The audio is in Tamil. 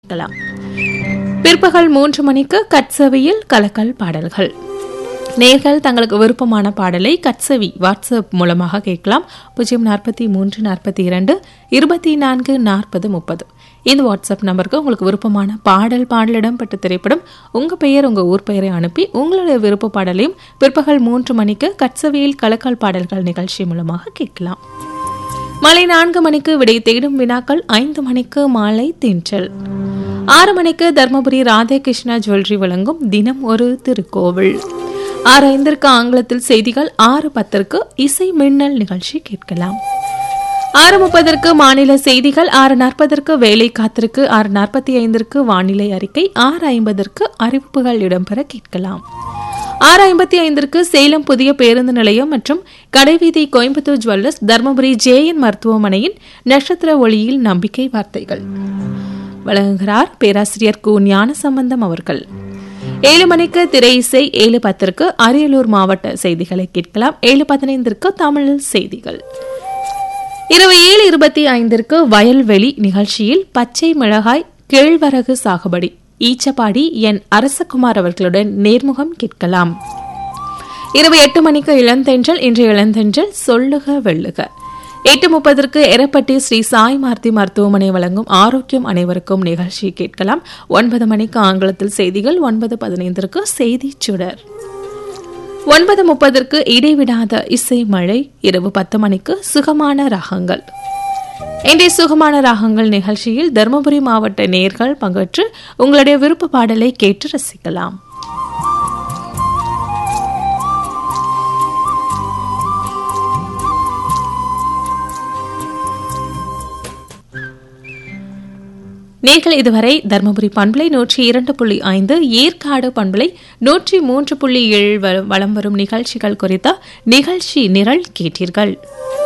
கேட்கலாம் பிற்பகல் மூன்று மணிக்கு கட்சவியில் கலக்கல் பாடல்கள் நேர்கள் தங்களுக்கு விருப்பமான பாடலை கட்சவி வாட்ஸ்அப் மூலமாக கேட்கலாம் பூஜ்ஜியம் நாற்பத்தி மூன்று நாற்பத்தி இரண்டு இருபத்தி நான்கு நாற்பது முப்பது இந்த வாட்ஸ்அப் நம்பருக்கு உங்களுக்கு விருப்பமான பாடல் பாடலிடம் பட்ட திரைப்படம் உங்க பெயர் உங்க ஊர் பெயரை அனுப்பி உங்களுடைய விருப்ப பாடலையும் பிற்பகல் மூன்று மணிக்கு கட்சவியில் கலக்கல் பாடல்கள் நிகழ்ச்சி மூலமாக கேட்கலாம் மாலை நான்கு மணிக்கு விடை தேடும் வினாக்கள் ஐந்து மணிக்கு மாலை தென்றல் ஆறு மணிக்கு தர்மபுரி ராதேகிருஷ்ணா ஜுவல்லரி வழங்கும் தினம் ஒரு திருக்கோவில் ஆறு ஐந்திற்கு ஆங்கிலத்தில் செய்திகள் ஆறு பத்திற்கு இசை மின்னல் நிகழ்ச்சி கேட்கலாம் ஆறு முப்பதற்கு மாநில செய்திகள் ஆறு நாற்பதற்கு வேலை காத்திருக்கு ஆறு நாற்பத்தி ஐந்திற்கு வானிலை அறிக்கை ஆறு ஐம்பதற்கு அறிவிப்புகள் இடம்பெற கேட்கலாம் ஆறு ஐம்பத்தி ஐந்திற்கு சேலம் புதிய பேருந்து நிலையம் மற்றும் கடைவீதி கோயம்புத்தூர் ஜுவல்லர்ஸ் தர்மபுரி ஜேஎன் மருத்துவமனையின் நட்சத்திர ஒளியில் நம்பிக்கை வார்த்தைகள் வழங்குகிறார் பேராசிரியர் கு ஞானசம்பந்தம் அவர்கள் ஏழு மணிக்கு திரை இசை ஏழு பத்திற்கு அரியலூர் மாவட்ட செய்திகளை கேட்கலாம் ஏழு பதினைந்திற்கு தமிழ் செய்திகள் இரவு ஏழு இருபத்தி ஐந்திற்கு வயல்வெளி நிகழ்ச்சியில் பச்சை மிளகாய் கேழ்வரகு சாகுபடி ஈச்சப்பாடி என் அரசகுமார் அவர்களுடன் நேர்முகம் கேட்கலாம் இரவு எட்டு மணிக்கு இளந்தென்றல் இன்றைய இளந்தென்றல் சொல்லுக வெள்ளுக எட்டு முப்பதற்கு எரப்பட்டி ஸ்ரீ சாய் மார்த்தி மருத்துவமனை வழங்கும் ஆரோக்கியம் அனைவருக்கும் நிகழ்ச்சி கேட்கலாம் ஒன்பது மணிக்கு ஆங்கிலத்தில் செய்திகள் ஒன்பது பதினைந்திற்கு செய்தி சுடர் ஒன்பது முப்பதற்கு இடைவிடாத இசை மழை இரவு பத்து மணிக்கு சுகமான ராகங்கள் இன்றைய சுகமான ராகங்கள் நிகழ்ச்சியில் தருமபுரி மாவட்ட நேர்கள் பங்கேற்று உங்களுடைய விருப்ப பாடலை கேட்டு ரசிக்கலாம் நேர்கள் இதுவரை தருமபுரி பண்பலை நூற்றி இரண்டு புள்ளி ஐந்து ஏற்காடு பண்பலை நூற்றி மூன்று புள்ளி ஏழு வலம் வரும் நிகழ்ச்சிகள் குறித்த நிகழ்ச்சி நிரல் கேட்டீர்கள்